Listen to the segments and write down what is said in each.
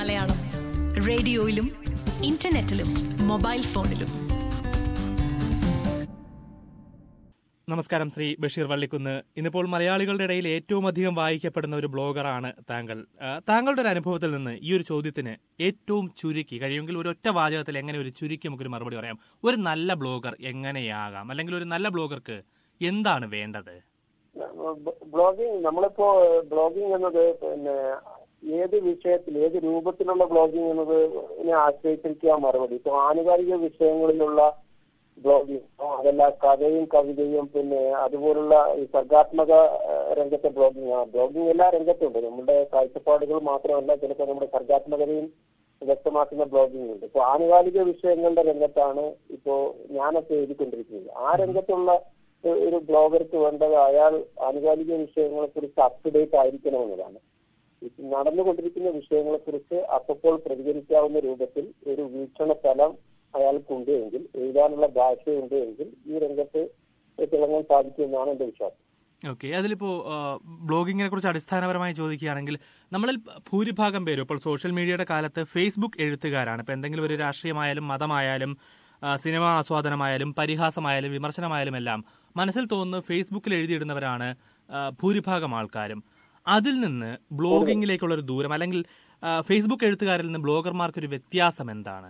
Malayalam റേഡിയോയിലും ഇന്റർനെറ്റിലും mobile ഫോണിലും നമസ്കാരം ശ്രീ ബഷീർ വള്ളിക്കുന്ന് ഇന്നിപ്പോൾ മലയാളികളുടെ ഇടയിൽ ഏറ്റവും അധികം വായിക്കപ്പെടുന്ന ഒരു ബ്ലോഗറാണ് താങ്കൾ ആ, താങ്കളുടെ ഒരു അനുഭവത്തിൽ നിന്ന് ഈ ഒരു ചോദ്യത്തിന് ഏറ്റവും ചുരുക്കി കഴിയുമെങ്കിൽ ഒരു ഒറ്റ വാചകത്തിൽ എങ്ങനെ ഒരു ചുരുക്കി നമുക്കൊരു മറുപടി പറയാം ഒരു നല്ല ബ്ലോഗർ എങ്ങനെയാകാം അല്ലെങ്കിൽ ഒരു നല്ല ബ്ലോഗർക്ക് എന്താണ് വേണ്ടത് ബ്ലോഗിങ് നമ്മളിപ്പോ ബ്ലോഗിങ് എന്നത് പിന്നെ ഏത് വിഷയത്തിൽ ഏത് രൂപത്തിലുള്ള ബ്ലോഗിങ് എന്നത് ആശ്രയിച്ചിരിക്കുക മറുപടി ഇപ്പൊ ആനുകാലിക വിഷയങ്ങളിലുള്ള ബ്ലോഗിങ് അതല്ല കഥയും കവിതയും പിന്നെ അതുപോലുള്ള ഈ സർഗാത്മക ഏഹ്, രംഗത്തെ ബ്ലോഗിങ് ആ ബ്ലോഗിങ് എല്ലാ രംഗത്തുണ്ട് നമ്മുടെ കാഴ്ചപ്പാടുകൾ മാത്രമല്ല ചിലപ്പോൾ നമ്മുടെ സർഗാത്മകതയും വ്യക്തമാക്കുന്ന ബ്ലോഗിംഗ് ഉണ്ട് ഇപ്പൊ ആനുകാലിക വിഷയങ്ങളുടെ രംഗത്താണ് ഇപ്പോ ഞാനൊക്കെ എഴുതിക്കൊണ്ടിരിക്കുന്നത് ആ രംഗത്തുള്ള ഒ- ഒരു ബ്ലോഗർക്ക് വേണ്ടത് അയാൾ ആനുകാലിക വിഷയങ്ങളെ കുറിച്ച് അപ് ടു ഡേറ്റ് ആയിരിക്കണമെന്നതാണ് ഇത് നടന്നുകൊണ്ടിരിക്കുന്ന വിഷയങ്ങളെ കുറിച്ച് അപ്പോൾ പ്രതികരിക്കാവുന്ന രൂപത്തിൽ ഒരു വീക്ഷണ തലം അയാൾക്കുണ്ട് എങ്കിൽ എഴുതാനുള്ള ഭാഷയുണ്ട് എങ്കിൽ ഈ രംഗത്ത് തിളങ്ങാൻ സാധിക്കുമെന്നാണ് എന്റെ വിശ്വാസം ഓക്കെ അതിലിപ്പോ ആ, ബ്ലോഗിങ്ങിനെ കുറിച്ച് അടിസ്ഥാനപരമായി ചോദിക്കുകയാണെങ്കിൽ നമ്മളിൽ ഭൂരിഭാഗം പേരും ഇപ്പോൾ സോഷ്യൽ മീഡിയയുടെ കാലത്ത് ഫേസ്ബുക്ക് എഴുത്തുകാരാണ് ഇപ്പൊ എന്തെങ്കിലും ഒരു രാഷ്ട്രീയമായാലും മതമായാലും ആ, സിനിമാ ആസ്വാദനമായാലും പരിഹാസമായാലും വിമർശനമായാലും എല്ലാം മനസ്സിൽ തോന്നുന്നു ഫേസ്ബുക്കിൽ എഴുതിയിടുന്നവരാണ് ആ, ഭൂരിഭാഗം ആൾക്കാരും അതിൽ നിന്ന് ബ്ലോഗിങ്ങിലേക്കുള്ള ഒരു ദൂരം അല്ലെങ്കിൽ ആ, ഫേസ്ബുക്ക് എഴുത്തുകാരിൽ നിന്ന് ബ്ലോഗർമാർക്ക് ഒരു വ്യത്യാസം എന്താണ്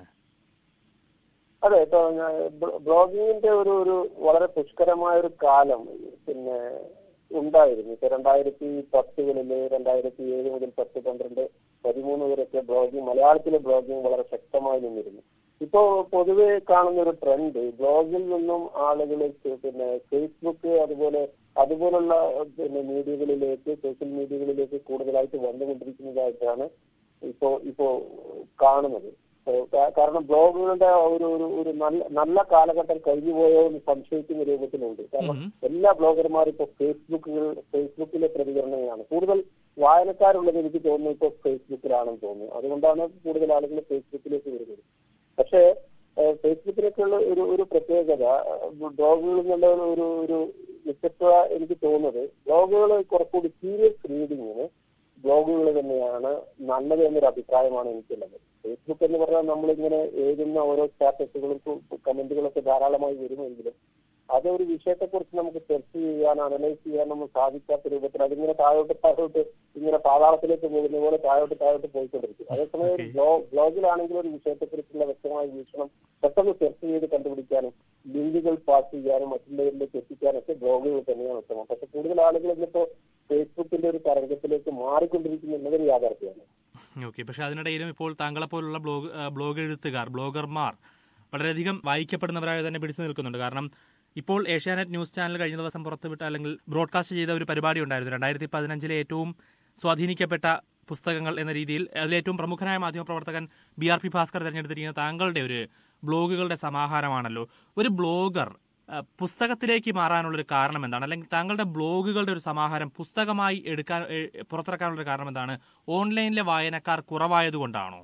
അതെ ഇപ്പൊ ഞാൻ ബ്ലോ- ബ്ലോഗിങ്ങിന്റെ ഒരു ഒരു വളരെ പുഷ്കരമായ ഒരു കാലം പിന്നെ ഉണ്ടായിരുന്നു ഇപ്പൊ രണ്ടായിരത്തി പത്തുകളില് രണ്ടായിരത്തി ഏഴ് മുതൽ പത്ത് പന്ത്രണ്ട് പതിമൂന്ന് വരെയൊക്കെ ബ്ലോഗിങ് മലയാളത്തിലെ ബ്ലോഗിങ് വളരെ ശക്തമായി നിന്നിരുന്നു ഇപ്പോ പൊതുവെ കാണുന്ന ഒരു ട്രെൻഡ് ബ്ലോഗിൽ നിന്നും ആളുകൾ പിന്നെ ഫേസ്ബുക്ക് അതുപോലെ അതുപോലുള്ള പിന്നെ മീഡിയകളിലേക്ക് സോഷ്യൽ മീഡിയകളിലേക്ക് കൂടുതലായിട്ട് വന്നുകൊണ്ടിരിക്കുന്നതായിട്ടാണ് ഇപ്പോ ഇപ്പോ കാണുന്നത് ഏഹ് കാ- കാരണം ബ്ലോഗുകളുടെ ഒരു ഒരു ഒരു നല്ല നല്ല കാലഘട്ടം കഴിഞ്ഞു പോയോ എന്ന് സംശയിക്കുന്ന രൂപത്തിലുണ്ട് കാരണം ഉം. എല്ലാ ബ്ലോഗർമാരും ഇപ്പൊ ഫേസ്ബുക്കുകൾ ഫേസ്ബുക്കിലെ പ്രതികരണങ്ങളാണ് കൂടുതൽ വായനക്കാരുള്ളത് എനിക്ക് തോന്നുന്നു ഇപ്പൊ ഫേസ്ബുക്കിലാണെന്ന് തോന്നുന്നു അതുകൊണ്ടാണ് കൂടുതൽ ആളുകൾ ഫേസ്ബുക്കിലേക്ക് വരുന്നത് പക്ഷേ ഏഹ് ഫേസ്ബുക്കിലേക്കുള്ള ഒരു ഒരു പ്രത്യേകത ഏഹ് ബ്ലോഗുകളിൽ നിന്നുള്ള ഒരു ഒരു വ്യത്യസ്തത എനിക്ക് തോന്നുന്നത് ബ്ലോഗുകൾ കുറച്ചുകൂടി സീരിയസ് റീഡിങ്ങിന് ബ്ലോഗുകൾ തന്നെയാണ് നല്ലത് എന്നൊരു അഭിപ്രായമാണ് എനിക്കുള്ളത് ഫേസ്ബുക്ക് എന്ന് പറഞ്ഞാൽ നമ്മളിങ്ങനെ എഴുതുന്ന ഓരോ സ്റ്റാറ്റസുകളും കമന്റുകളൊക്കെ ധാരാളമായി വരുമെങ്കിലും അതൊരു വിഷയത്തെക്കുറിച്ച് നമുക്ക് ചർച്ച ചെയ്യാൻ അനലൈസ് ചെയ്യാൻ നമുക്ക് സാധിക്കാത്ത രൂപത്തിൽ അതിങ്ങനെ താഴോട്ട് താഴോട്ട് ഇങ്ങനെ പാതാളത്തിലേക്ക് പോകുന്ന പോലെ താഴോട്ട് താഴോട്ട് പോയിക്കൊണ്ടിരിക്കും അതേസമയം ഒരു ബ്ലോ ബ്ലോഗിലാണെങ്കിൽ ഒരു വിഷയത്തെക്കുറിച്ചുള്ള വ്യക്തമായ വീക്ഷണം പെട്ടെന്ന് ചർച്ച ചെയ്ത് കണ്ടുപിടിക്കാനും ലിങ്കുകൾ പാസ് ചെയ്യാനും മറ്റുള്ളവരിലേക്ക് എത്തിക്കാനൊക്കെ ബ്ലോഗുകൾ തന്നെയാണ് ഉത്തമം പക്ഷെ കൂടുതൽ ആളുകൾ ഇന്നിപ്പോ ഫേസ്ബുക്കിന്റെ ഒരു തരംഗത്തിലേക്ക് മാറിക്കൊണ്ടിരിക്കുന്നുള്ളത് യാഥാർത്ഥ്യമാണ് ഓക്കെ പക്ഷെ അതിനിടയിലും ഇപ്പോൾ താങ്കളെ പോലുള്ള ബ്ലോഗ് ആ, ബ്ലോഗ് എഴുത്തുകാർ ബ്ലോഗർമാർ വളരെയധികം വായിക്കപ്പെടുന്നവരായി തന്നെ പിടിച്ചു നിൽക്കുന്നുണ്ട് കാരണം ഇപ്പോൾ ഏഷ്യാനെറ്റ് ന്യൂസ് ചാനൽ കഴിഞ്ഞ ദിവസം പുറത്തുവിട്ട അല്ലെങ്കിൽ ബ്രോഡ്കാസ്റ്റ് ചെയ്ത ഒരു പരിപാടി ഉണ്ടായിരുന്നു രണ്ടായിരത്തി പതിനഞ്ചിലെ ഏറ്റവും സ്വാധീനിക്കപ്പെട്ട പുസ്തകങ്ങൾ എന്ന രീതിയിൽ അതിലേറ്റവും പ്രമുഖനായ മാധ്യമപ്രവർത്തകൻ ബി ആർ പി ഭാസ്കർ തിരഞ്ഞെടുത്തിരിക്കുന്ന താങ്കളുടെ ഒരു ബ്ലോഗുകളുടെ സമാഹാരമാണല്ലോ ഒരു ബ്ലോഗർ ആ, പുസ്തകത്തിലേക്ക് മാറാനുള്ള ഒരു കാരണം എന്താണ് അല്ലെങ്കിൽ താങ്കളുടെ ബ്ലോഗുകളുടെ ഒരു സമാഹാരം പുസ്തകമായി എടുക്കാൻ ഏ, പുറത്തിറക്കാനുള്ള ഒരു കാരണം എന്താണ് ഓൺലൈനിലെ വായനക്കാർ കുറവായതുകൊണ്ടാണോ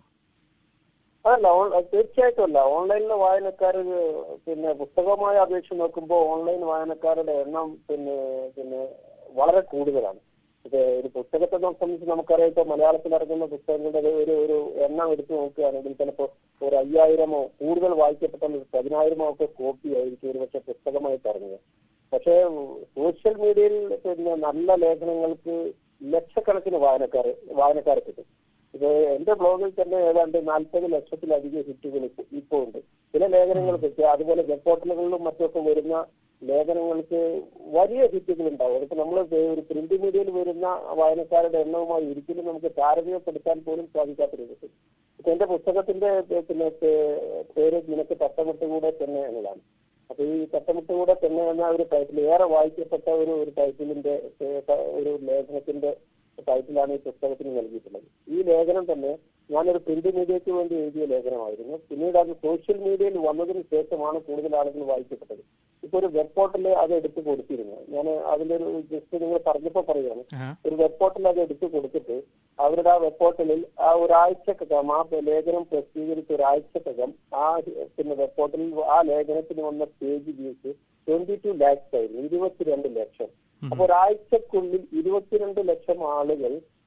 അതല്ല ഓൺ- തീർച്ചയായിട്ടും അല്ല ഓൺലൈനിലെ വായനക്കാർ പിന്നെ പുസ്തകവുമായി അപേക്ഷിച്ച് നോക്കുമ്പോൾ ഓൺലൈൻ വായനക്കാരുടെ എണ്ണം പിന്നെ പിന്നെ വളരെ കൂടുതലാണ് ഇത് ഒരു പുസ്തകത്തെ സംബന്ധിച്ച് നമുക്കറിയാം ഇപ്പൊ മലയാളത്തിൽ ഇറങ്ങുന്ന പുസ്തകങ്ങളുടെ ഒരു- ഒരു ഒരു എണ്ണം എടുത്തു നോക്കുകയാണെങ്കിൽ ചിലപ്പോൾ ഒരു അയ്യായിരമോ കൂടുതൽ വായിക്കപ്പെട്ട ഒരു പതിനായിരമോ ഒക്കെ കോപ്പി ആയിരിക്കും ഒരു പക്ഷെ പുസ്തകമായിട്ട് ഇറങ്ങുക പക്ഷേ സോഷ്യൽ മീഡിയയിൽ പിന്നെ നല്ല ലേഖനങ്ങൾക്ക് ലക്ഷക്കണക്കിന് വായനക്കാർ വായനക്കാരെ കിട്ടും ഇത് എന്റെ ബ്ലോഗിൽ തന്നെ ഏതാണ്ട് നാൽപ്പത് ലക്ഷത്തിലധികം ഹിറ്റുകൾ ഇപ്പോ ഉണ്ട് ചില ലേഖനങ്ങൾക്ക് അതുപോലെ വെബ് പോർട്ടലുകളിലും മറ്റൊക്കെ വരുന്ന ലേഖനങ്ങൾക്ക് വലിയ ഹിറ്റുകൾ ഉണ്ടാവും അതിപ്പോ നമ്മൾ ഒരു പ്രിന്റ് മീഡിയയിൽ വരുന്ന വായനക്കാരുടെ എണ്ണവുമായി ഒരിക്കലും നമുക്ക് താരതമ്യപ്പെടുത്താൻ പോലും സാധിക്കാത്ത രൂപത്തിൽ ഇപ്പൊ എന്റെ പുസ്തകത്തിന്റെ പിന്നെ പേ- പേര് നിനക്ക് തട്ടമിട്ടുകൂടെ തന്നെ എന്നതാണ് അപ്പൊ ഈ തട്ടമിട്ടുകൂടെ തന്നെ എന്ന ഒരു ടൈറ്റിൽ ഏറെ വായിക്കപ്പെട്ട ഒരു ഒരു ടൈറ്റിലിന്റെ ഏ, ത- ഒരു ലേഖനത്തിന്റെ ടൈറ്റിലാണ് ഈ പുസ്തകത്തിന് നൽകിയിട്ടുള്ളത് ഈ ലേഖനം തന്നെ ഞാനൊരു പ്രിന്റ് മീഡിയയ്ക്ക് വേണ്ടി എഴുതിയ ലേഖനമായിരുന്നു പിന്നീട് അത് സോഷ്യൽ മീഡിയയിൽ വന്നതിന് ശേഷമാണ് കൂടുതൽ ആളുകൾ വായിക്കപ്പെട്ടത് ഇപ്പൊ ഒരു വെബ് പോർട്ടലിൽ അത് എടുത്തു കൊടുത്തിരുന്നു ഞാൻ അതിന്റെ ഒരു ജസ്റ്റ് നിങ്ങൾ പറഞ്ഞപ്പോ പറയുകയാണ് ആഹാ. ഒരു വെബ് പോർട്ടൽ അത് എടുത്തു കൊടുത്തിട്ട് അവരുടെ ആ വെബ് പോർട്ടലിൽ ആ ഒരാഴ്ചക്കകം ആ ലേഖനം പ്രസിദ്ധീകരിച്ച ഒരാഴ്ചക്കകം ആ പിന്നെ വെബ് പോർട്ടലിൽ ആ ലേഖനത്തിന് വന്ന page views twenty two lakhs ആയിരുന്നു ഇരുപത്തിരണ്ട് ലക്ഷം അപ്പൊ ഒരാഴ്ചക്കുള്ളിൽ ഇരുപത്തിരണ്ട് ലക്ഷം ആളുകൾ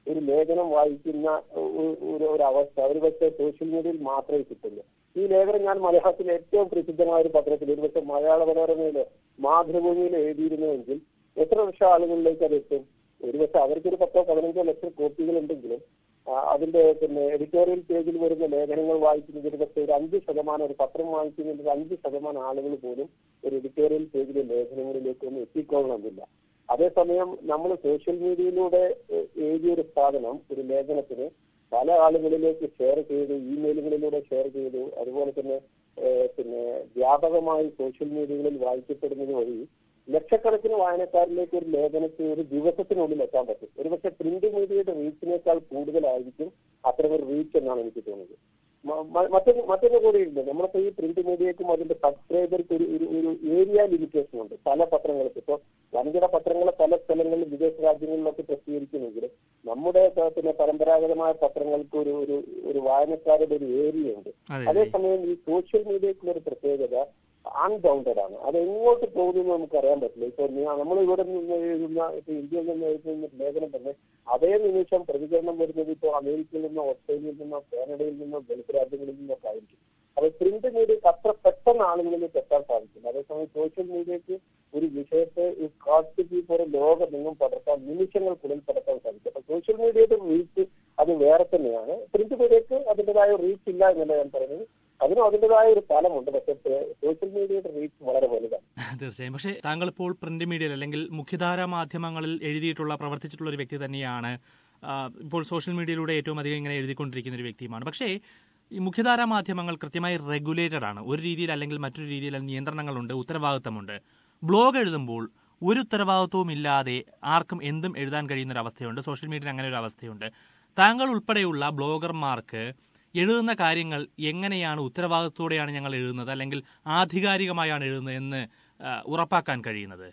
ഒരു ലേഖനം വായിക്കുന്ന ഒ- ഒരു ഒരു അവസ്ഥ ഒരു പക്ഷേ സോഷ്യൽ മീഡിയയിൽ മാത്രമേ കിട്ടുള്ളൂ ഈ ലേഖനം ഞാൻ മലയാളത്തിലെ ഏറ്റവും പ്രസിദ്ധമായ ഒരു പത്രത്തിൽ ഒരു പക്ഷേ മലയാള മനോരമയിലോ മാതൃഭൂമിയിലോ എഴുതിയിരുന്നുവെങ്കിൽ എത്ര ലക്ഷം ആളുകളിലേക്ക് അത് എത്തും ഒരുപക്ഷെ അവർക്കൊരു പത്തോ പതിനഞ്ചോ ലക്ഷം കോപ്പികൾ ഉണ്ടെങ്കിലും ആ, അതിന്റെ പിന്നെ എഡിറ്റോറിയൽ പേജിൽ വരുന്ന ലേഖനങ്ങൾ വായിക്കുന്നത് ഒരു പക്ഷേ ഒരു അഞ്ച് ശതമാനം ഒരു പത്രം വായിക്കുന്നതിൽ ഒരു അഞ്ച് ശതമാനം ആളുകൾ പോലും ഒരു എഡിറ്റോറിയൽ പേജിലെ ലേഖനങ്ങളിലേക്കൊന്നും എത്തിക്കൊള്ളണമെന്നില്ല അതേസമയം നമ്മൾ സോഷ്യൽ മീഡിയയിലൂടെ എ- എഴുതിയ ഒരു സാധനം ഒരു ലേഖനത്തിന് പല ആളുകളിലേക്ക് ഷെയർ ചെയ്തു ഇമെയിലുകളിലൂടെ ഷെയർ ചെയ്തു അതുപോലെ തന്നെ ഏഹ്, പിന്നെ വ്യാപകമായി സോഷ്യൽ മീഡിയകളിൽ വായിക്കപ്പെടുന്നത് വഴി ലക്ഷക്കണക്കിന് വായനക്കാരിലേക്ക് ഒരു ലേഖനത്തിന് ഒരു ദിവസത്തിനുള്ളിൽ എത്താൻ പറ്റും ഒരുപക്ഷെ പ്രിന്റ് മീഡിയയുടെ റീച്ചിനേക്കാൾ കൂടുതലായിരിക്കും അത്തരം ഒരു റീച്ച് എന്നാണ് എനിക്ക് തോന്നുന്നത് മ- മ- മറ്റൊരു മറ്റൊരു കൂടി ഉണ്ട് നമ്മളിപ്പോ ഈ പ്രിന്റ് മീഡിയക്കും അതിന്റെ സബ്സ്ക്രൈബർക്ക് ഒരു ഒരു ഒരു ഏരിയ ലിമിറ്റേഷൻ ഉണ്ട് പല പത്രങ്ങൾക്ക് ഇപ്പൊ വൻകിട പത്രങ്ങൾ പല സ്ഥലങ്ങളിലും വിദേശ രാജ്യങ്ങളിലൊക്കെ പ്രസിദ്ധീകരിക്കുന്നെങ്കിൽ നമ്മുടെ പ- പിന്നെ പരമ്പരാഗതമായ പത്രങ്ങൾക്ക് ഒരു ഒരു ഒരു വായനക്കാരുടെ ഒരു ഏരിയ ഉണ്ട് അതെ അതെ അതേസമയം ഈ സോഷ്യൽ മീഡിയക്കുള്ള ഒരു പ്രത്യേകത അൺബൗണ്ടഡ് ആണ് അത് എങ്ങോട്ട് പോകുന്നു നമുക്ക് അറിയാൻ പറ്റില്ല ഇപ്പൊ നമ്മൾ ഇവിടെ നിന്ന് എഴുതുന്ന ഇപ്പൊ ഇന്ത്യയിൽ നിന്ന് എഴുതുന്ന ലേഖനം തന്നെ അതേ നിമിഷം പ്രതികരണം വരുന്നത് ഇപ്പോൾ അമേരിക്കയിൽ നിന്നോ ഓസ്ട്രേലിയയിൽ നിന്നോ കാനഡയിൽ നിന്നോ ഗൾഫ് രാജ്യങ്ങളിൽ നിന്നോ ഒക്കെ ആയിരിക്കും അപ്പൊ പ്രിന്റ് മീഡിയക്ക് അത്ര പെട്ടെന്ന് ആളുകളിലേക്ക് എത്താൻ സാധിക്കും അതേസമയം സോഷ്യൽ മീഡിയക്ക് ഒരു വിഷയത്തെ ഈ കാസ്റ്റ് പോലെ ലോകമെങ്ങും പടർത്താൻ നിമിഷങ്ങൾക്കുള്ളിൽ പടർത്താൻ സാധിക്കും അപ്പൊ സോഷ്യൽ മീഡിയയുടെ റീച്ച് അത് വേറെ തന്നെയാണ് പ്രിന്റ് മീഡിയക്ക് അതിൻ്റെതായ റീച്ച് ഇല്ല എന്നല്ല ഞാൻ പറയുന്നത് അതിനും അതിൻ്റെതായ ഒരു തലമുണ്ട് പക്ഷേ സോഷ്യൽ മീഡിയയുടെ റീച്ച് വളരെ വലുതാണ് തീർച്ചയായും പക്ഷേ താങ്കൾ ഇപ്പോൾ പ്രിന്റ് മീഡിയയിൽ അല്ലെങ്കിൽ മുഖ്യധാര മാധ്യമങ്ങളിൽ എഴുതിയിട്ടുള്ള പ്രവർത്തിച്ചിട്ടുള്ള ഒരു വ്യക്തി തന്നെയാണ് ആ, ഇപ്പോൾ സോഷ്യൽ മീഡിയയിലൂടെ ഏറ്റവും അധികം ഇങ്ങനെ എഴുതിക്കൊണ്ടിരിക്കുന്ന ഒരു വ്യക്തിയുമാണ് പക്ഷേ ഈ മുഖ്യധാര മാധ്യമങ്ങൾ കൃത്യമായി റെഗുലേറ്റഡ് ആണ് ഒരു രീതിയിൽ അല്ലെങ്കിൽ മറ്റൊരു രീതിയിൽ അതിന് നിയന്ത്രണങ്ങളുണ്ട് ഉത്തരവാദിത്തമുണ്ട് ബ്ലോഗ് എഴുതുമ്പോൾ ഒരു ഉത്തരവാദിത്വവും ഇല്ലാതെ ആർക്കും എന്തും എഴുതാൻ കഴിയുന്ന ഒരു അവസ്ഥയുണ്ട് സോഷ്യൽ മീഡിയയിൽ അങ്ങനെ ഒരു അവസ്ഥയുണ്ട് താങ്കൾ ഉൾപ്പെടെയുള്ള ബ്ലോഗർമാർക്ക് എഴുതുന്ന കാര്യങ്ങൾ എങ്ങനെയാണ് ഉത്തരവാദിത്തോടെയാണ് ഞങ്ങൾ എഴുതുന്നത് അല്ലെങ്കിൽ ആധികാരികമായാണ് എഴുതുന്നത് എന്ന് ആ, ഉറപ്പാക്കാൻ കഴിയുന്നത്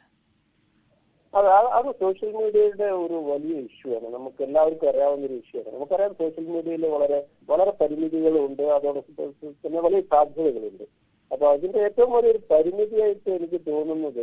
അത് അത് അത് സോഷ്യൽ മീഡിയയുടെ ഒരു വലിയ ഇഷ്യൂ ആണ് നമുക്ക് എല്ലാവർക്കും അറിയാവുന്ന ഒരു ഇഷ്യൂ ആണ് നമുക്കറിയാം സോഷ്യൽ മീഡിയയിൽ വളരെ വളരെ പരിമിതികളുണ്ട് അതോടൊപ്പം പിന്നെ വലിയ സാധ്യതകളുണ്ട് അപ്പൊ അതിന്റെ ഏറ്റവും വലിയൊരു പരിമിതിയായിട്ട് എനിക്ക് തോന്നുന്നത്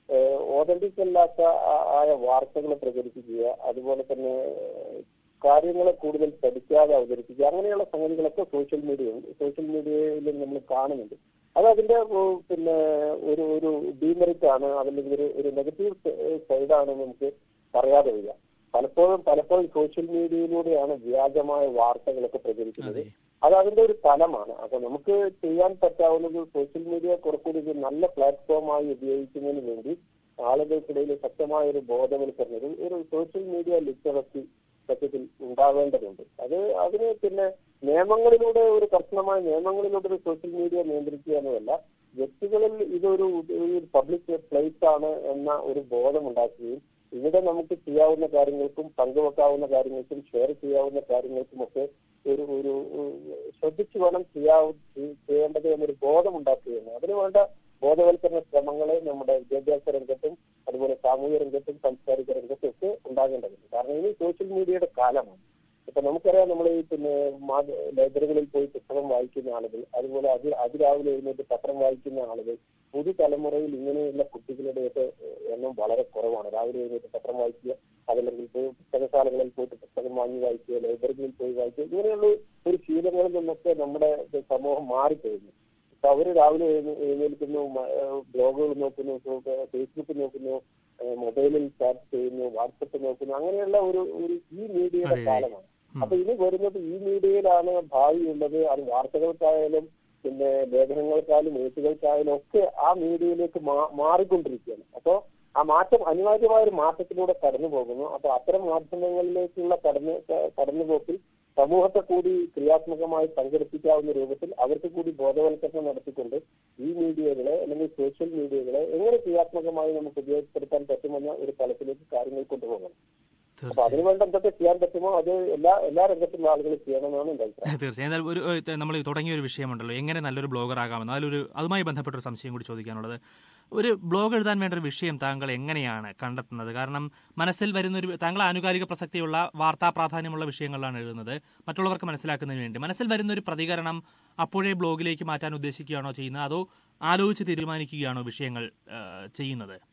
ഓതന്റിക് അല്ലാത്ത ആ- ആയ വാർത്തകൾ പ്രചരിപ്പിക്കുക അതുപോലെ തന്നെ ഏഹ്, കാര്യങ്ങളെ കൂടുതൽ പഠിക്കാതെ അവതരിപ്പിക്കുക അങ്ങനെയുള്ള സംഗതികളൊക്കെ സോഷ്യൽ മീഡിയ സോഷ്യൽ മീഡിയയിൽ നമ്മൾ കാണുന്നുണ്ട് അത് അതിന്റെ ഉം, പിന്നെ ഒരു ഒരു ഡീമെറിറ്റ് ആണ് അല്ലെങ്കിൽ ഒരു ഒരു നെഗറ്റീവ് സൈഡാണ് നമുക്ക് പറയാതെ വരിക പലപ്പോഴും പലപ്പോഴും സോഷ്യൽ മീഡിയയിലൂടെയാണ് വ്യാജമായ വാർത്തകളൊക്കെ പ്രചരിക്കുന്നത് അതെ അത് അതിന്റെ ഒരു തലമാണ് അപ്പൊ നമുക്ക് ചെയ്യാൻ പറ്റാവുന്നത് സോഷ്യൽ മീഡിയ കുറച്ചുകൂടി ഒരു നല്ല പ്ലാറ്റ്ഫോമായി ഉപയോഗിക്കുന്നതിന് വേണ്ടി ആളുകൾക്കിടയിൽ ശക്തമായ ഒരു ബോധവൽക്കരണം ഒരു- ഒരു സോഷ്യൽ മീഡിയ ലിറ്ററസി സത്യത്തിൽ ഉണ്ടാവേണ്ടതുണ്ട് അത് അതിന് പിന്നെ നിയമങ്ങളിലൂടെ ഒരു കർശനമായ നിയമങ്ങളിലൂടെ ഒരു സോഷ്യൽ മീഡിയ നിയന്ത്രിക്കുക എന്നതല്ല വ്യക്തികളിൽ ഇതൊരു ഒരു പബ്ലിക് പ്ലേസ് ആണ് എന്ന ഒരു ബോധം ഉണ്ടാക്കുകയും ഇവിടെ നമുക്ക് ചെയ്യാവുന്ന കാര്യങ്ങൾക്കും പങ്കുവെക്കാവുന്ന കാര്യങ്ങൾക്കും ഷെയർ ചെയ്യാവുന്ന കാര്യങ്ങൾക്കുമൊക്കെ ഒരു ഒരു ഉം, ശ്രദ്ധിച്ചു വേണം ചെയ്യാവു ചെയ്- ചെയ്യേണ്ടത് എന്നൊരു ബോധം ഉണ്ടാക്കുകയാണ് അതിനുവേണ്ട ബോധവൽക്കരണ ശ്രമങ്ങളെ നമ്മുടെ വിദ്യാഭ്യാസ രംഗത്തും അതുപോലെ സാമൂഹ്യ രംഗത്തും സാംസ്കാരിക രംഗത്തും ഒക്കെ ഉണ്ടാകേണ്ടതുണ്ട് കാരണം ഇനി സോഷ്യൽ മീഡിയയുടെ കാലമാണ് ഇപ്പൊ നമുക്കറിയാം നമ്മൾ ഈ പിന്നെ മാ- ലൈബ്രറികളിൽ പോയി പുസ്തകം വായിക്കുന്ന ആളുകൾ അതുപോലെ അത് അതിരാവിലെ എഴുന്നേറ്റ് പത്രം വായിക്കുന്ന ആളുകൾ പുതുതലമുറയിൽ ഇങ്ങനെയുള്ള കുട്ടികളുടെയൊക്കെ എണ്ണം വളരെ കുറവാണ് രാവിലെ എഴുന്നേറ്റ് പത്രം വായിക്കുക അതല്ലെങ്കിൽ പോയി പുസ്തകശാലകളിൽ പോയിട്ട് പുസ്തകം വാങ്ങി വായിക്കുക ലൈബ്രറികളിൽ പോയി വായിക്കുക ഇങ്ങനെയുള്ള ഒരു ശീലങ്ങളിൽ നിന്നൊക്കെ നമ്മുടെ സമൂഹം മാറിക്കഴിഞ്ഞു ഇപ്പൊ അവര് രാവിലെ എഴുന്ന- എഴുന്നേൽക്കുന്നു മ- ഏഹ് ബ്ലോഗുകൾ നോക്കുന്നു ഫേ- ഫേസ്ബുക്ക് നോക്കുന്നു ഏഹ് മൊബൈലിൽ ചാറ്റ് ചെയ്യുന്നു വാട്സപ്പ് നോക്കുന്നു അങ്ങനെയുള്ള ഒരു ഒരു ഈ മീഡിയയുടെ അതെ. കാലമാണ് ഉം. അപ്പൊ ഇനി വരുന്നത് ഈ മീഡിയയിലാണ് ഭാവിയുള്ളത് അത് വാർത്തകൾക്കായാലും പിന്നെ ലേഖനങ്ങൾക്കായാലും എഴുത്തുകൾക്കായാലും ഒക്കെ ആ മീഡിയയിലേക്ക് മാ- മാറിക്കൊണ്ടിരിക്കുകയാണ് അപ്പോ ആ മാറ്റം അനിവാര്യമായ ഒരു മാറ്റത്തിലൂടെ കടന്നു പോകുന്നു അപ്പൊ അത്തരം മാധ്യമങ്ങളിലേക്കുള്ള കടന്നു കടന്നുപോക്കിൽ സമൂഹത്തെ കൂടി ക്രിയാത്മകമായി സംഘടിപ്പിക്കാവുന്ന രൂപത്തിൽ അവർക്ക് കൂടി ബോധവൽക്കരണം നടത്തിക്കൊണ്ട് ഈ മീഡിയകളെ അല്ലെങ്കിൽ സോഷ്യൽ മീഡിയകളെ എങ്ങനെ ക്രിയാത്മകമായി നമുക്ക് ഉപയോഗപ്പെടുത്താൻ പറ്റുമെന്ന ഒരു തലത്തിലേക്ക് കാര്യങ്ങൾ കൊണ്ടുപോകണം അപ്പൊ തീർച്ചയായും അതിനുവേണ്ട എന്തൊക്കെ ചെയ്യാൻ പറ്റുമോ അത് എല്ലാ എല്ലാ രംഗത്തുള്ള ആളുകൾ ചെയ്യണമെന്നാണ് എന്റെ അഭിപ്രായം തീർച്ചയായും എന്തായാലും ഒരു ഏഹ്, നമ്മൾ തുടങ്ങിയ ഒരു വിഷയമുണ്ടല്ലോ എങ്ങനെ നല്ലൊരു ബ്ലോഗർ ആകാമെന്ന് അതിലൊരു അതുമായി ബന്ധപ്പെട്ട ഒരു സംശയം കൂടി ചോദിക്കാനുള്ളത് ഒരു ബ്ലോഗ് എഴുതാൻ വേണ്ട ഒരു വിഷയം താങ്കൾ എങ്ങനെയാണ് കണ്ടെത്തുന്നത് കാരണം മനസ്സിൽ വരുന്ന ഒരു താങ്കൾ ആനുകാലിക പ്രസക്തിയുള്ള വാർത്താ പ്രാധാന്യമുള്ള വിഷയങ്ങളിലാണ് എഴുതുന്നത് മറ്റുള്ളവർക്ക് മനസ്സിലാക്കുന്നതിന് വേണ്ടി മനസ്സിൽ വരുന്ന ഒരു പ്രതികരണം അപ്പോഴേ ബ്ലോഗിലേക്ക് മാറ്റാൻ ഉദ്ദേശിക്കുകയാണോ ചെയ്യുന്നത് അതോ ആലോചിച്ച് തീരുമാനിക്കുകയാണോ വിഷയങ്ങൾ ഏഹ്, ചെയ്യുന്നത്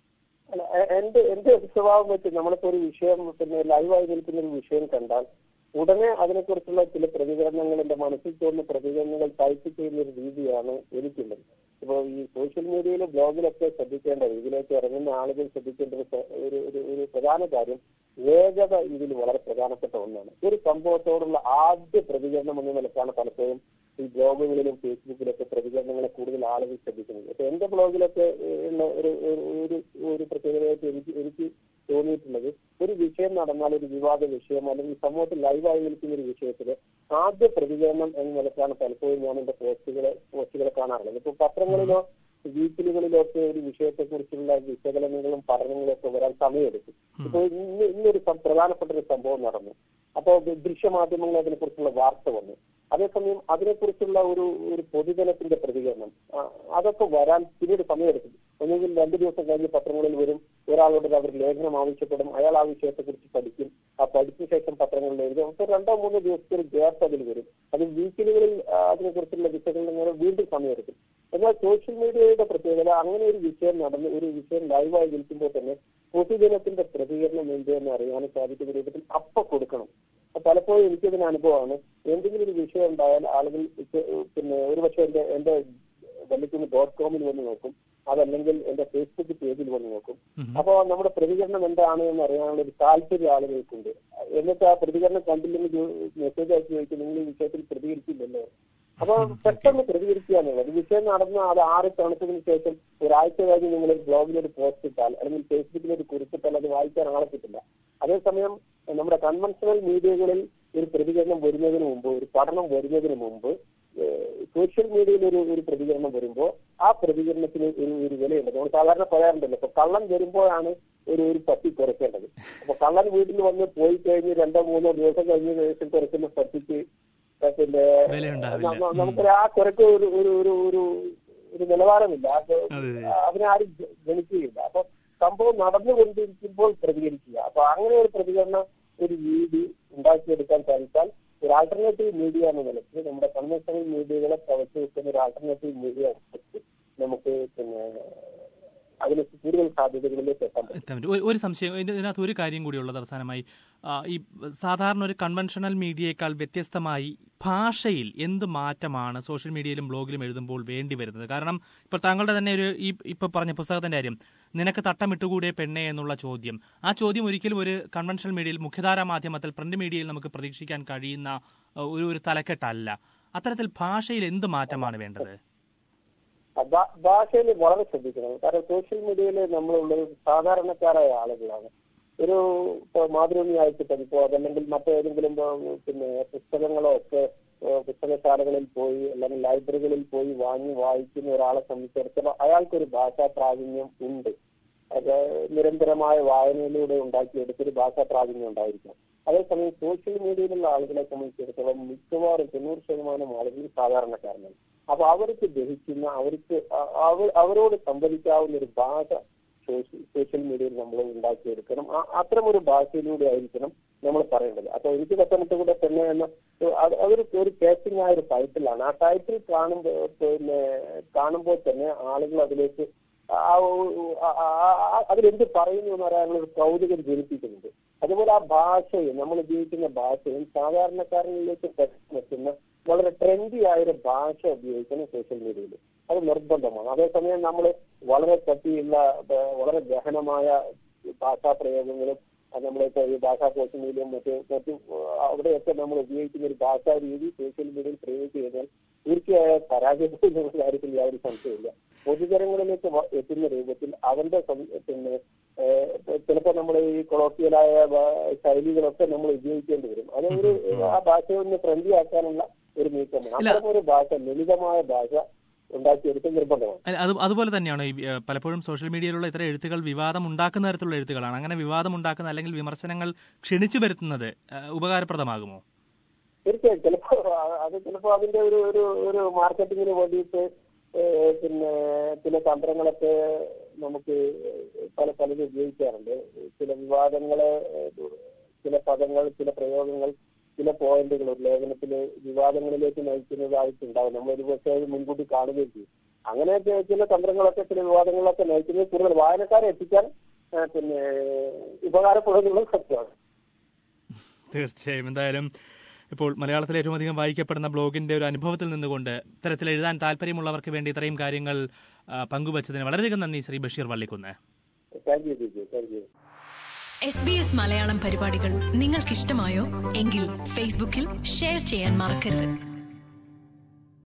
അല്ല, എ- എന്റെ എന്റെ ഒരു സ്വഭാവം വെച്ച് നമ്മളിപ്പോ ഒരു വിഷയം പിന്നെ ലൈവായി നിൽക്കുന്ന ഒരു വിഷയം കണ്ടാൽ ഉടനെ അതിനെക്കുറിച്ചുള്ള ചില പ്രതികരണങ്ങൾ എന്റെ മനസ്സിൽ തോന്നുന്ന പ്രതികരണങ്ങൾ ടൈപ്പ് ചെയ്യുന്ന ഒരു രീതിയാണ് എനിക്കുള്ളത് ഇപ്പോ ഈ സോഷ്യൽ മീഡിയയിലും ബ്ലോഗിലൊക്കെ ശ്രദ്ധിക്കേണ്ടത് ഇതിലേക്ക് ഇറങ്ങുന്ന ആളുകൾ ശ്രദ്ധിക്കേണ്ട ഒരു പ്ര- ഒരു ഒരു ഒരു പ്രധാന കാര്യം വേഗത ഇതിൽ വളരെ പ്രധാനപ്പെട്ട ഒന്നാണ് ഒരു സംഭവത്തോടുള്ള ആദ്യ പ്രതികരണം എന്ന നിലക്കാണ് പലപ്പോഴും ഈ ബ്ലോഗുകളിലും ഫേസ്ബുക്കിലൊക്കെ പ്രതികരണങ്ങളെ കൂടുതൽ ആളുകൾ ശ്രദ്ധിക്കുന്നത് ഇപ്പൊ എന്റെ ബ്ലോഗിലൊക്കെ ഏഹ്, ഉള്ള ഒരു ഒരു- ഒരു ഒരു പ്രത്യേകതയായിട്ട് എനിക്ക് എനിക്ക് തോന്നിയിട്ടുള്ളത് ഒരു വിഷയം നടന്നാൽ ഒരു വിവാദ വിഷയം അല്ലെങ്കിൽ സമൂഹത്തിൽ ലൈവായി നിൽക്കുന്ന ഒരു വിഷയത്തിൽ ആദ്യ പ്രതികരണം എന്ന നിലക്കാണ് പലപ്പോഴും ഞാൻ എന്റെ പോസ്റ്റുകളെ പോസ്റ്റുകളെ കാണാറുള്ളത് ഇപ്പൊ പത്രങ്ങളിലോ വീക്കിലുകളിലോ ഒക്കെ ഒരു വിഷയത്തെ കുറിച്ചുള്ള വിശകലനങ്ങളും പഠനങ്ങളും ഒക്കെ വരാൻ സമയമെടുക്കും ഇപ്പൊ ഇന്ന് ഇന്നൊരു സം- പ്രധാനപ്പെട്ട ഒരു സംഭവം നടന്നു അപ്പോ ദൃ- ദൃശ്യമാധ്യമങ്ങൾ അതിനെക്കുറിച്ചുള്ള വാർത്ത വന്നു അതേസമയം അതിനെക്കുറിച്ചുള്ള ഒരു ഒരു പൊതുജനത്തിന്റെ പ്രതികരണം ആ, അതൊക്കെ വരാൻ പിന്നീട് സമയമെടുക്കും ഒന്നുകിൽ രണ്ടു ദിവസം കഴിഞ്ഞ് പത്രങ്ങളിൽ വരും ഒരാളോട് അവർ ലേഖനം ആവശ്യപ്പെടും അയാൾ ആ വിഷയത്തെ കുറിച്ച് പഠിക്കും ആ പഠിച്ച ശേഷം പത്രങ്ങളിൽ എഴുതും അപ്പൊ രണ്ടോ മൂന്നോ ദിവസത്തെ ഒരു ഗ്യാപ്പ് അതിൽ വരും അത് വീക്കിലുകളിൽ ആ, അതിനെക്കുറിച്ചുള്ള വിശകലനങ്ങൾ വീണ്ടും സമയമെടുക്കും എന്നാൽ സോഷ്യൽ മീഡിയയുടെ പ്രത്യേകത അങ്ങനെ ഒരു വിഷയം നടന്ന് ഒരു വിഷയം ലൈവായി നിൽക്കുമ്പോൾ തന്നെ പൊതുജനത്തിന്റെ പ്രതികരണം എന്ത് എന്ന് അറിയാൻ സാധിക്കുന്ന രൂപത്തിൽ അപ്പ കൊടുക്കണം അപ്പൊ പലപ്പോഴും എനിക്കതിന് അനുഭവമാണ് എന്തെങ്കിലും ഒരു വിഷയം ഉണ്ടായാൽ ആളുകൾ ഇത് പിന്നെ ഒരുപക്ഷെ എന്റെ എന്റെ വെള്ളിക്കുന്ന് ഡോട്ട് കോമിൽ വന്ന് നോക്കും അതല്ലെങ്കിൽ എന്റെ ഫേസ്ബുക്ക് പേജിൽ വന്ന് നോക്കും അപ്പൊ നമ്മുടെ പ്രതികരണം എന്താണ് എന്ന് അറിയാനുള്ള ഒരു താല്പര്യം ആളുകൾക്കുണ്ട് എന്നിട്ട് ആ പ്രതികരണം കണ്ടില്ലെങ്കിൽ മെസ്സേജ് അയച്ചു ചോദിക്കും നിങ്ങൾ ഈ വിഷയത്തിൽ പ്രതികരിക്കില്ലല്ലോ അപ്പൊ പെട്ടെന്ന് പ്രതികരിക്കുക എന്നുള്ളത് വിഷയം നടന്ന് അത് ആറ് തണുത്തതിന് ശേഷം ഒരാഴ്ച കഴിഞ്ഞ് നിങ്ങൾ ബ്ലോഗിൽ ഒരു പോസ്റ്റ് ഇട്ടാൽ അല്ലെങ്കിൽ ഫേസ്ബുക്കിൽ ഒരു കുറിപ്പിട്ടാൽ അത് വായിക്കാൻ ആളെ കിട്ടില്ല അതേസമയം നമ്മുടെ കൺവെൻഷണൽ മീഡിയകളിൽ ഒരു പ്രതികരണം വരുന്നതിന് മുമ്പ് ഒരു പഠനം വരുന്നതിന് മുമ്പ് സോഷ്യൽ മീഡിയയിൽ ഒരു ഒരു പ്രതികരണം വരുമ്പോൾ ആ പ്രതികരണത്തിന് ഒരു ഒരു വിലയുണ്ട് നമ്മൾ സാധാരണ പറയാറുണ്ടല്ലോ ഇപ്പൊ കള്ളൻ വരുമ്പോഴാണ് ഒരു ഒരു പട്ടി കുറയ്ക്കേണ്ടത് അപ്പൊ കള്ളൻ വീട്ടിൽ വന്ന് പോയി കഴിഞ്ഞ് രണ്ടോ മൂന്നോ ദിവസം കഴിഞ്ഞ ശേഷം കുറയ്ക്കുന്ന പട്ടിക്ക് പിന്നെ വിലയുണ്ടാവില്ല. ന- നമുക്കൊരു ആ കുറയ്ക്ക് ഒരു ഒരു ഒരു ഒരു ഒരു നിലവാരമില്ല അത് അതെ. അതിനാരും ഗ- ഗണിക്കുകയില്ല അപ്പൊ സംഭവം നടന്നുകൊണ്ടിരിക്കുമ്പോൾ പ്രതികരിക്കുക അപ്പൊ അങ്ങനെ ഒരു പ്രതികരണ ഒരു രീതി ഉണ്ടാക്കിയെടുക്കാൻ സാധിച്ചാൽ ഒരു ആൾട്ടർനേറ്റീവ് മീഡിയ എന്ന നിലയ്ക്ക് നമ്മുടെ കൺവെൻഷണൽ മീഡിയകളെ കവച്ചു വെക്കുന്ന ഒരു ആൾട്ടർനേറ്റീവ് മീഡിയ നമുക്ക് പിന്നെ അതിന് കൂടുതൽ സാധ്യതകളിലേക്ക് എത്താൻ പറ്റും എത്താൻ പറ്റും. ഒരു- ഒരു സംശയം ഇതിന് ഇതിനകത്ത് ഒരു കാര്യം കൂടിയുള്ളത് അവസാനമായി ആ, ഈ സാധാരണ ഒരു കൺവെൻഷണൽ മീഡിയയേക്കാൾ വ്യത്യസ്തമായി ഭാഷയിൽ എന്ത് മാറ്റമാണ് സോഷ്യൽ മീഡിയയിലും ബ്ലോഗിലും എഴുതുമ്പോൾ വേണ്ടി വരുന്നത് കാരണം ഇപ്പോൾ താങ്കളുടെ തന്നെ ഒരു ഈ ഇപ്പോൾ പറഞ്ഞ പുസ്തകത്തിന്റെ കാര്യം നിനക്ക് തട്ടമിട്ടുകൂടെ പെണ്ണെ എന്നുള്ള ചോദ്യം ആ ചോദ്യം ഒരിക്കലും ഒരു കൺവെൻഷണൽ മീഡിയയിൽ മുഖ്യധാരാ മാധ്യമത്തിൽ പ്രിന്റ് മീഡിയയിൽ നമുക്ക് പ്രതീക്ഷിക്കാൻ കഴിയുന്ന ആ, ഒരു ഒരു തലക്കെട്ടല്ല അത്തരത്തിൽ ഭാഷയിൽ എന്ത് മാറ്റമാണ് വേണ്ടത് ഭാഷയിൽ വളരെ ശ്രദ്ധിക്കണം കാരണം സോഷ്യൽ മീഡിയയിൽ നമ്മളുള്ളത് സാധാരണക്കാരായ ആളുകളാണ് ഒരു ഇപ്പൊ മാതൃഭൂമിയായിട്ട് പഠിപ്പോ അതല്ലെങ്കിൽ മറ്റേതെങ്കിലും ഇപ്പൊ പിന്നെ പുസ്തകങ്ങളോ ഒക്കെ ഏഹ് പുസ്തകശാലകളിൽ പോയി അല്ലെങ്കിൽ ലൈബ്രറികളിൽ പോയി വാങ്ങി വായിക്കുന്ന ഒരാളെ സംബന്ധിച്ചിടത്തോളം അയാൾക്കൊരു ഭാഷാ പ്രാവീണ്യം ഉണ്ട് അത് നിരന്തരമായ വായനയിലൂടെ ഉണ്ടാക്കിയെടുത്തൊരു ഭാഷാ പ്രാവീണ്യം ഉണ്ടായിരിക്കും അതേസമയം സോഷ്യൽ മീഡിയയിലുള്ള ആളുകളെ സംബന്ധിച്ചിടത്തോളം മിക്കവാറും തൊണ്ണൂറ് ശതമാനം ആളുകൾ സാധാരണക്കാരനാണ് അപ്പൊ അവർക്ക് ദഹിക്കുന്ന അവർക്ക് അ- അവ- അവരോട് സംവദിക്കാവുന്ന ഒരു ഭാഷ സോഷ്യൽ സോഷ്യൽ മീഡിയയിൽ നമ്മൾ ഉണ്ടാക്കിയെടുക്കണം ആ- അത്തരം ഒരു ഭാഷയിലൂടെ ആയിരിക്കണം നമ്മൾ പറയേണ്ടത് അപ്പൊ എനിക്ക് പത്തനംതിട്ട കൂടെ തന്നെ എന്ന അത് അതൊരു ഒരു കേസിംഗ് ആയ ഒരു ടൈറ്റിലാണ് ആ ടൈറ്റിൽ കാണുമ്പോൾ പിന്നെ കാണുമ്പോൾ തന്നെ ആളുകൾ അതിലേക്ക് ആ ഒരു- ആ- ആ- ആ- അതിലെന്ത് പറയുന്നു എന്ന് പറയാനുള്ള ഒരു കൗതുകം ജനിപ്പിക്കുന്നുണ്ട് അതുപോലെ ആ ഭാഷയും നമ്മൾ ഉപയോഗിക്കുന്ന ഭാഷയും സാധാരണക്കാരനിലേക്ക് എത്തുന്ന വളരെ ട്രെൻഡി ആയ ഒരു ഭാഷ ഉപയോഗിക്കണം സോഷ്യൽ മീഡിയയിൽ അത് നിർബന്ധമാണ് അതേസമയം നമ്മൾ വളരെ കട്ടിയുള്ള ഏഹ്, വളരെ ഗഹനമായ ഭാഷാ പ്രയോഗങ്ങളും അത് നമ്മളിപ്പോ ഈ ഭാഷാ സോഷ്യൽ മീഡിയയും മറ്റ് മറ്റു ഏഹ്, അവിടെയൊക്കെ നമ്മൾ ഉപയോഗിക്കുന്ന ഒരു ഭാഷാ രീതി സോഷ്യൽ മീഡിയയിൽ പ്രയോഗിച്ചു കഴിഞ്ഞാൽ തീർച്ചയായും പരാജയപ്പെടും എന്നുള്ള കാര്യത്തിൽ യാതൊരു സംശയമില്ല പൊതുജനങ്ങളിലേക്ക് വ- എത്തുന്ന രൂപത്തിൽ അവന്റെ സം- പിന്നെ ഏഹ്, ചിലപ്പോ നമ്മൾ ഈ കൊളോക്കിയലായ ഭാ- ശൈലികളൊക്കെ നമ്മൾ ഉപയോഗിക്കേണ്ടി വരും അത് ഒരു ആ ഭാഷയെ ഒന്ന് ഫ്രണ്ട്ലി ആക്കാനുള്ള ഒരു നീക്കമാണ് അത്തരം ഒരു ഭാഷ ലളിതമായ ഭാഷ ഉണ്ടാക്കിയെടുക്കൽ നിർബന്ധമാണ് അല്ല, അത് അതുപോലെ തന്നെയാണ് ഈ ഏഹ്, പലപ്പോഴും സോഷ്യൽ മീഡിയയിലുള്ള ഇത്തരം എഴുത്തുകൾ വിവാദം ഉണ്ടാക്കുന്ന തരത്തിലുള്ള എഴുത്തുകളാണ് അങ്ങനെ വിവാദം ഉണ്ടാക്കുന്ന അല്ലെങ്കിൽ വിമർശനങ്ങൾ ക്ഷണിച്ചു വരുത്തുന്നത് ഏഹ്, ഉപകാരപ്രദമാകുമോ തീർച്ചയായും ചിലപ്പോ ആ- അത് ചിലപ്പോ അതിന്റെ ഒരു ഒരു ഒരു മാർക്കറ്റിങ്ങിന് വേണ്ടിയിട്ട് ഏഹ്, പിന്നെ ചില തന്ത്രങ്ങളൊക്കെ നമുക്ക് പല പലരും ഉപയോഗിക്കാറുണ്ട് ചില വിവാദങ്ങളെ ഏഹ്, ചില പദങ്ങൾ ചില പ്രയോഗങ്ങൾ ചില പോയിന്റുകൾ ഒരു ലേഖനത്തില് വിവാദങ്ങളിലേക്ക് നയിക്കുന്നതായിട്ടുണ്ടാവും നമ്മൾ ഒരു പക്ഷേ അത് മുൻകൂട്ടി കാണുകയും ചെയ്യും അങ്ങനെയൊക്കെ ചില തന്ത്രങ്ങളൊക്കെ ചില വിവാദങ്ങളൊക്കെ നയിക്കുന്നത് കൂടുതൽ വായനക്കാരെ എത്തിക്കാൻ ആ, പിന്നെ ഉപകാരപ്പെടുന്നുള്ളത് സത്യമാണ് തീർച്ചയായും എന്തായാലും ഇപ്പോൾ മലയാളത്തിൽ ഏറ്റവും അധികം വായിക്കപ്പെടുന്ന ബ്ലോഗിന്റെ ഒരു അനുഭവത്തിൽ നിന്നുകൊണ്ട് ഇത്തരത്തിൽ എഴുതാൻ താല്പര്യമുള്ളവർക്ക് വേണ്ടി ഇത്രയും കാര്യങ്ങൾ ആ, പങ്കുവച്ചതിന് വളരെയധികം നന്ദി Shri Basheer Vallikkunnu thank you Jiju thank you S B S Malayalam പരിപാടികൾ നിങ്ങൾക്കിഷ്ടമായോ എങ്കിൽ ഫേസ്ബുക്കിൽ ഷെയർ ചെയ്യാൻ മറക്കരുത്